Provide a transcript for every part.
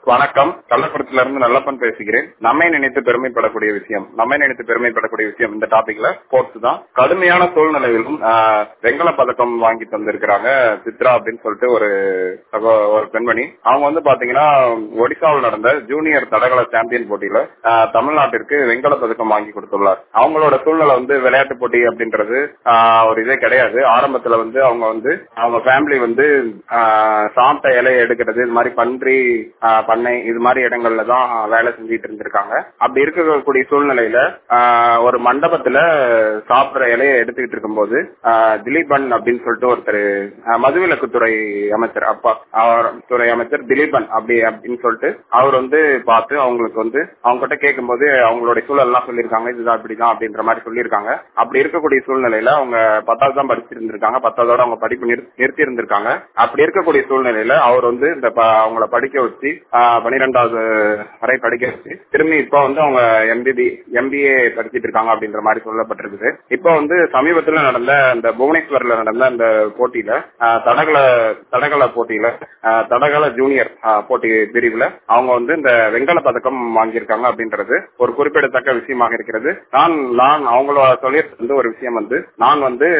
வணக்கம் கள்ளக்குளத்துல இருந்து நல்லப்பன் பேசுகிறேன் நம்மை நினைத்து பெருமைப்படக்கூடிய விஷயம் நம்மை நினைத்து பெருமைப்படக்கூடிய விஷயம் இந்த டாபிக்ல ஸ்போர்ட்ஸ் தான் கடுமையான சூழ்நிலையிலும் ஆஹ், வெண்கல பதக்கம் வாங்கி தந்திருக்கிறாங்க சித்ரா அப்படின்னு சொல்லிட்டு ஒரு சகோ- ஒரு பெண்மணி அவங்க வந்து பாத்தீங்கன்னா ஒடிசாவில் நடந்த ஜூனியர் தடகள சாம்பியன் போட்டியில ஆஹ், தமிழ்நாட்டிற்கு வெண்கல பதக்கம் வாங்கி கொடுத்துள்ளார் அவங்களோட சூழ்நிலை வந்து விளையாட்டு போட்டி அப்படின்றது ஆஹ், ஒரு இதே கிடையாது ஆரம்பத்துல வந்து அவங்க வந்து அவங்க ஃபேமிலி வந்து ஆஹ், சாப்பிட்ட இலையை எடுக்கிறது இது மாதிரி பன்றி ஆஹ், பண்ணை இது மாதிரி இடங்கள்ல தான் வேலை செஞ்சுட்டு இருந்திருக்காங்க அப்படி இருக்கக்கூடிய சூழ்நிலையில ஆஹ், ஒரு மண்டபத்துல சாப்பிடுற இலையை எடுத்துக்கிட்டு இருக்கும்போது ஆஹ், திலீபன் அப்படின்னு சொல்லிட்டு ஒருத்தர் ஆஹ், மதுவிலக்குத்துறை அமைச்சர் அப்பா அவர் துறை அமைச்சர் திலீபன் அப்படி அப்படின்னு சொல்லிட்டு அவர் வந்து பார்த்து அவங்களுக்கு வந்து அவங்க கிட்ட கேட்கும்போது அவங்களுடைய சூழல் எல்லாம் சொல்லியிருக்காங்க இதுதான் இப்படிதான் அப்படின்ற மாதிரி சொல்லியிருக்காங்க அப்படி இருக்கக்கூடிய சூழ்நிலையில அவங்க பத்தாவது தான் படிச்சிருந்திருக்காங்க பத்தாவதோட அவங்க படிப்பு நிறு- நிறுத்தி இருந்திருக்காங்க அப்படி இருக்கக்கூடிய சூழ்நிலையில அவர் வந்து இந்த ப- அவங்கள படிக்க வச்சு ஆஹ், பன்னிரெண்டாவது வரை படிக்க வச்சு திரும்பி இப்போ வந்து அவங்க எம்பிபி எம்பிஏ படிச்சிட்டு இருக்காங்க அப்படின்ற மாதிரி சொல்லப்பட்டிருக்குது இப்போ வந்து சமீபத்துல நடந்த இந்த புவனேஸ்வர்ல நடந்த அந்த போட்டியில ஆஹ், தடகள தடகள போட்டியில ஆஹ், தடகள ஜூனியர் ஆஹ், போட்டி பிரிவுல அவங்க வந்து இந்த வெண்கல பதக்கம் வாங்கியிருக்காங்க அப்படின்றது ஒரு குறிப்பிடத்தக்க விஷயமாக இருக்கிறது நான் நான் அவங்களோட சொல்லியிருந்த வந்து ஒரு விஷயம் வந்து நான் வந்து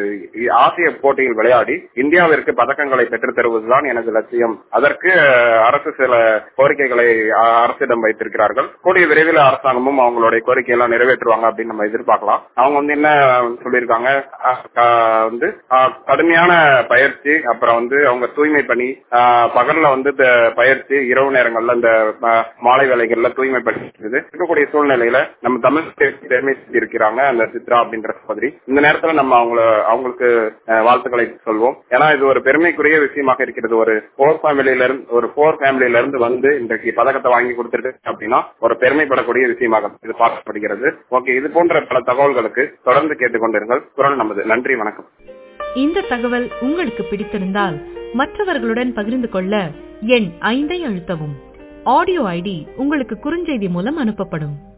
ஆசிய போட்டியில் விளையாடி இந்தியாவிற்கு பதக்கங்களை பெற்றுத் தருவதுதான் எனது லட்சியம் அதற்கு அஹ், அரசு சில கோரிக்கைகளை அஹ், அரசிடம் வைத்திருக்கிறார்கள் கூடிய விரைவில் அரசாங்கமும் அவங்களுடைய கோரிக்கையெல்லாம் நிறைவேற்றுவாங்க அப்படின்னு நம்ம எதிர்பார்க்கலாம் அவங்க வந்து என்ன சொல்லியிருக்காங்க அஹ், அஹ், வந்து அஹ், கடுமையான பயிற்சி அப்புறம் வந்து அவங்க தூய்மை பணி அஹ், பகல்ல வந்து இந்த பயிற்சி இரவு நேரங்கள்ல இந்த அஹ், மாலை வேலைகள்ல தூய்மை பணி இருக்குது இருக்கக்கூடிய சூழ்நிலையில நம்ம தமிழ் பெருமை இருக்கிறாங்க அந்த சித்ரா அப்படின்ற சகோதரி இந்த நேரத்துல நம்ம அவங்கள அவங்களுக்கு அஹ், வாழ்த்துக்களை சொல்வோம் ஏன்னா இது ஒரு பெருமைக்குரிய விஷயமாக இருக்கிறது ஒரு போர் ஃபேமிலியில இருந்து ஒரு போர் ஃபேமிலியில இருந்து வந்து இன்றைக்கு பதக்கத்தை வாங்கி கொடுத்துருக்கு அப்படின்னா ஒரு பெருமைப்படக்கூடிய விஷயமாக இது பார்க்கப்படுகிறது ஓகே இது போன்ற பல தகவல்களுக்கு தொடர்ந்து கேட்டுக்கொண்டிருங்கள் குரல் நமது நன்றி வணக்கம் இந்த தகவல் உங்களுக்கு பிடித்திருந்தால் மற்றவர்களுடன் பகிர்ந்து கொள்ள எண் ஐந்தை அழுத்தவும் ஆடியோ ஐடி உங்களுக்கு குறுஞ்செய்தி மூலம் அனுப்பப்படும்